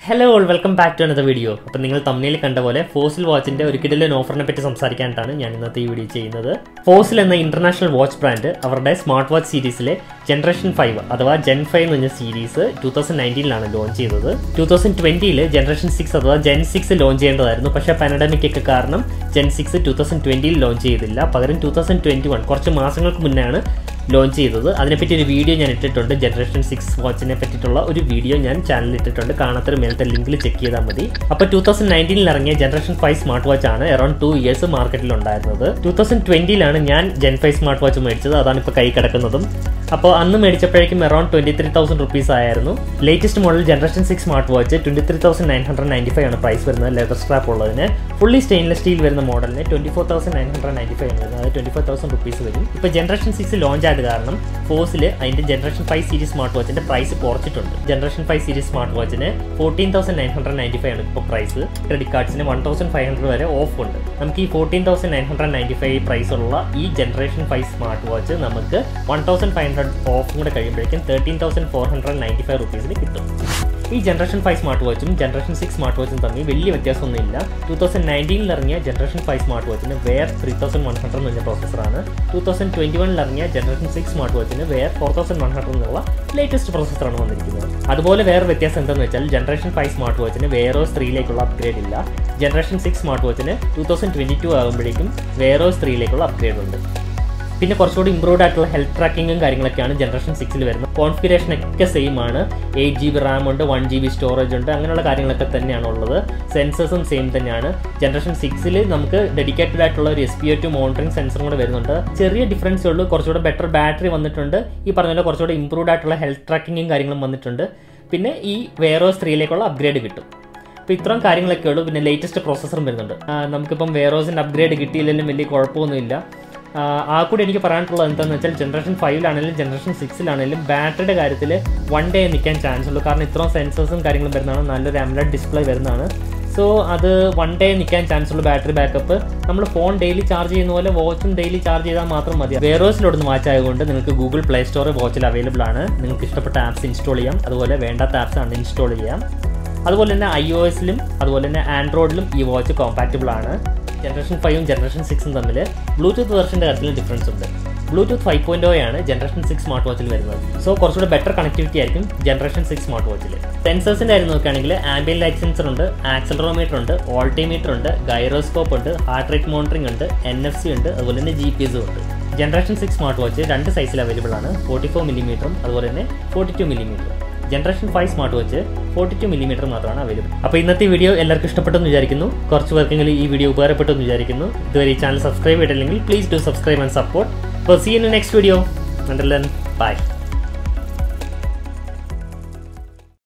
hello all welcome back to another video അപ്പം നിങ്ങൾ തമ്മിൽ കണ്ട പോലെ ഫോസിൽ വാച്ചിന്റെ ഒരു കിടിലൻ ഓഫറിനെ പറ്റി സംസാരിക്കാനായിട്ടാണ് ഞാൻ ഇന്നത്തെ ഈ വീഡിയോ ചെയ്യുന്നത് ഫോസിൽ എന്ന ഇന്റർനാഷണൽ വാച്ച് ബ്രാൻഡ് അവരുടെ സ്മാർട്ട് വാച്ച് സീരീസിലെ ജനറേഷൻ ഫൈവ് അഥവാ ജെൻ ഫൈവ് എന്ന് പറഞ്ഞ സീരീസ് ടൂ തൗസൻഡ് നയൻറ്റീനിലാണ് ലോഞ്ച് ചെയ്തത് ടൂ തൗസൻഡ് ട്വന്റിയിൽ ജനറേഷൻ സിക്സ് അഥവാ ജെൻ സിക്സ് ലോഞ്ച് ചെയ്യേണ്ടതായിരുന്നു പക്ഷേ പാനഡമിക് ഒക്കെ കാരണം ജെൻ സിക്സ് ടൂ തൗസൻഡ് ട്വന്റിയിൽ ലോഞ്ച് ചെയ്തില്ല പകരം ടൂ തൗസൻഡ് ട്വന്റി വൺ കുറച്ച് മാസങ്ങൾക്ക് മുന്നെയാണ് ലോഞ്ച് ചെയ്തത് അതിനെപ്പറ്റി ഒരു വീഡിയോ ഞാൻ ഇട്ടിട്ടുണ്ട് ജനറേഷൻ സിക്സ് വാച്ചിനെ പറ്റിയിട്ടുള്ള ഒരു വീഡിയോ ഞാൻ ചാനലിൽ ഇട്ടിട്ടുണ്ട് കാണാത്തൊരു മേലത്തെ ലിങ്കിൽ ചെക്ക് ചെയ്താൽ മതി അപ്പോൾ ടൂ തൗസൻഡ് നയൻറ്റീനിൽ ഇറങ്ങിയ ജനറേഷൻ ഫൈവ് സ്മാർട്ട് വാച്ച് ആണ് അറൌണ്ട് ടു ഇയേഴ്സ് മാർക്കറ്റിൽ ഉണ്ടായിരുന്നത് ടൂ തൗസൻഡ് ട്വന്റിയിലാണ് ഞാൻ ജെൻ ഫൈവ് സ്മാർട്ട് വാച്ച് മേടിച്ചത് അതാണ് ഇപ്പോൾ കൈ കിടക്കുന്നതും അപ്പോൾ അന്ന് മേടിച്ചപ്പോഴേക്കും around twenty three thousand rupees ആയിരുന്നു latest model generation six smart watch twenty three thousand nine hundred ninety five ആണ് പ്രൈസ് വരുന്നത് ലെതർ സ്ട്രാപ്പ് ഉള്ളതിന് ഫുള്ളി സ്റ്റെയിൻലെസ് സ്റ്റീൽ വരുന്ന മോഡലിന് twenty four thousand nine hundred ninety five ആണ് വരുന്നത് അത് twenty four thousand rupees വരും ഇപ്പോൾ ജനറേഷൻ സിക്സ് ലോഞ്ച് ആയത് കാരണം ഫോഴ്സിൽ അതിന്റെ ജനറേഷൻ ഫൈവ് സീരീസ് സ്മാർട്ട് വാച്ചിന്റെ പ്രൈസ് കുറച്ചിട്ടുണ്ട് ജനറേഷൻ ഫൈവ് സീരീസ് സ്മാർട്ട് വാച്ചിന് fourteen thousand nine hundred ninety five ആണ് ഇപ്പോൾ പ്രൈസ് ക്രെഡിറ്റ് കാർഡ്സിന് വൺ തൗസൻഡ് ഫൈവ് ഹൺഡ്രഡ് വരെ ഓഫ് ഉണ്ട് നമുക്ക് ഈ fourteen thousand nine hundred ninety five price ഉള്ള ഈ ജനറേഷൻ ഫൈവ് സ്മാർട്ട് വാച്ച് നമുക്ക് വൺ തൗസൻഡ് ഫൈവ് ഹൺഡ്രഡ് ഓഫും കൂടെ കഴിയുമ്പോഴേക്കും thirteen thousand four hundred ninety five റുപ്പീസിന് കിട്ടും ഈ generation five smart വാച്ചും generation six smart വാച്ചും തമ്മിൽ വലിയ വ്യത്യാസമൊന്നുമില്ല ടൂ തൗസൻഡ് നയൻറ്റീനിൽ ഇറങ്ങിയ ജനറേഷൻ ഫൈവ് സ്മാർട്ട് വാച്ചിന് Wear three thousand one hundred എന്ന പ്രോസസ്സറാണ് ടൂ തൗസൻഡ് ട്വൻറ്റി വണ്ണിൽ ഇറങ്ങിയ ജനറേഷൻ സിക്സ് സ്മാർട്ട് വാച്ചിന് Wear four thousand one hundred എന്നുള്ള ലേറ്റസ്റ്റ് പ്രോസസ്സറാണ് വന്നിരിക്കുന്നത് അതുപോലെ വേറെ വ്യത്യാസം എന്താണെന്ന് വെച്ചാൽ ജനറേഷൻ ഫൈവ് സ്മാർട്ട് വാച്ചിന് വേറോസ് ത്രീയിലേക്കുള്ള അപ്ഗ്രേഡ് ഇല്ല ജനറേഷൻ സിക്സ് സ്മാർട്ട് വാച്ചിന് ടൂ തൗസൻഡ് ട്വൻറ്റി ടു ആകുമ്പോഴേക്കും വേറോസ് ത്രീയിലേക്കുള്ള അപ്ഗ്രേഡ് ഉണ്ട് പിന്നെ കുറച്ചുകൂടി ഇമ്പ്രൂവ്ഡ് ആയിട്ടുള്ള ഹെൽത്ത് ട്രാക്കിങ്ങും കാര്യങ്ങളൊക്കെയാണ് ജനറേഷൻ സിക്സിൽ വരുന്നത് കോൺഫിഗറേഷൻ ഒക്കെ സെയിം ആണ് എയ്റ്റ് ജി ബി റാം ഉണ്ട് വൺ ജി ബി സ്റ്റോറേജ് ഉണ്ട് അങ്ങനെയുള്ള കാര്യങ്ങളൊക്കെ തന്നെയാണ് ഉള്ളത് സെൻസേഴ്സും സെയിം തന്നെയാണ് ജനറേഷൻ സിക്സിൽ നമുക്ക് ഡെഡിക്കേറ്റഡ് ആയിട്ടുള്ള ഒരു S P O two monitoring സെൻസറും കൂടെ വരുന്നുണ്ട് ചെറിയ ഡിഫറൻസേ ഉള്ളൂ കുറച്ചുകൂടെ ബെറ്റർ ബാറ്ററി വന്നിട്ടുണ്ട് ഈ പറഞ്ഞ പോലെ കുറച്ചുകൂടെ ഇമ്പ്രൂവ്ഡ് ആയിട്ടുള്ള ഹെൽത്ത് ട്രാക്കിങ്ങും കാര്യങ്ങളും വന്നിട്ടുണ്ട് പിന്നെ ഈ വേറോസ് ത്രീയിലേക്കുള്ള അപ്ഗ്രേഡ് കിട്ടും അപ്പോൾ ഇത്രയും കാര്യങ്ങളൊക്കെ ഉള്ളൂ പിന്നെ ലേറ്റസ്റ്റ് പ്രോസസ്സറും വരുന്നുണ്ട് ആ, നമുക്കിപ്പം വേറോസിൻ്റെ അപ്ഗ്രേഡ് കിട്ടിയില്ലെങ്കിലും വലിയ കുഴപ്പമൊന്നുമില്ല ആ, ആ കൂടി എനിക്ക് പറയാനുള്ളത് എന്താണെന്ന് വെച്ചാൽ ജനറേഷൻ ഫൈവിലാണെങ്കിലും ജനറേഷൻ സിക്സിലാണെങ്കിലും ബാറ്ററിയുടെ കാര്യത്തിൽ വൺ ഡേ നിൽക്കാൻ ചാൻസ് ഉള്ളൂ കാരണം ഇത്രയും സെൻസേഴ്സും കാര്യങ്ങളും വരുന്നതാണ് നല്ലൊരു അമലഡ് ഡിസ്പ്ലേ വരുന്നതാണ് സോ അത് വൺ ഡേ നിൽക്കാൻ ചാൻസ് ഉള്ള ബാറ്ററി ബാക്കപ്പ് നമ്മൾ ഫോൺ ഡെയിലി ചാർജ് ചെയ്യുന്ന പോലെ വാച്ചും ഡെയിലി ചാർജ് ചെയ്താൽ മാത്രം മതി വേറോസിലോടുന്ന് വാച്ച് ആയതുകൊണ്ട് നിങ്ങൾക്ക് ഗൂഗിൾ പ്ലേ സ്റ്റോർ വാച്ചിൽ അവൈലബിൾ ആണ് നിങ്ങൾക്ക് ഇഷ്ടപ്പെട്ട ആപ്സ് ഇൻസ്റ്റാൾ ചെയ്യാം അതുപോലെ വേണ്ടാത്ത ആപ്സ് അൺഇൻസ്റ്റാൾ ചെയ്യാം അതുപോലെ തന്നെ ഐ ഒ എസിലും അതുപോലെ തന്നെ ആൻഡ്രോയിഡിലും ഈ വാച്ച് കോമ്പാറ്റബിൾ ആണ് ജനറേഷൻ ഫൈവും ജനറേഷൻ സിക്സും തമ്മിൽ ബ്ലൂടൂത്ത് വെർഷൻ്റെ കാര്യത്തിൽ ഡിഫറൻസ് ഉണ്ട് ബ്ലൂടൂത്ത് ഫൈവ് പോയിന്റ് ആണ് ജനറേഷൻ സിക്സ് സ്മാർട്ട് വാച്ചിൽ വരുന്നത് സോ കുറച്ചുകൂടെ ബെറ്റർ കണക്ടിവിറ്റി ആയിരിക്കും ജനറേഷൻ സിക്സ് സ്മാർട്ട് വാച്ചിൽ സെൻസേഴ്സിൻ്റെ കാര്യം നോക്കുകയാണെങ്കിൽ ആംബിയൻ ലൈറ്റ് സെൻസർ ഉണ്ട് ആക്സലറോമീറ്റർ ഉണ്ട് ഓൾട്ടിമീറ്റർ ഉണ്ട് ഗൈറോസ്കോപ്പ് ഉണ്ട് ഹാർട്ട് റേറ്റ് മോണിറ്ററിംഗ് ഉണ്ട് എൻ എഫ് സി ഉണ്ട് അതുപോലെ തന്നെ ജി പി എസും ഉണ്ട് ജനറേഷൻ സിക്സ് സ്മാർട്ട് വാച്ച് രണ്ട് സൈസിൽ അവൈലബിൾ ആണ് ഫോർട്ടി ഫോർ മില്ലിമീറ്ററും അതുപോലെ തന്നെ ഫോർട്ടി ടു മില്ലിമീറ്ററും generation five smart watch forty two millimetre മാത്രമാണ് അവൈലബിൾ അപ്പോൾ ഇന്നത്തെ വീഡിയോ എല്ലാവർക്കും ഇഷ്ടപ്പെട്ടെന്ന് വിചാരിക്കുന്നു കുറച്ച് പേർക്കെങ്കിലും ഈ വീഡിയോ ഉപകാരപ്പെട്ടു എന്ന് വിചാരിക്കുന്നു ഇതുവരെ ഈ ചാനൽ സബ്സ്ക്രൈബ് ചെയ്തില്ലെങ്കിൽ please do subscribe and support അപ്പോൾ see in next video under by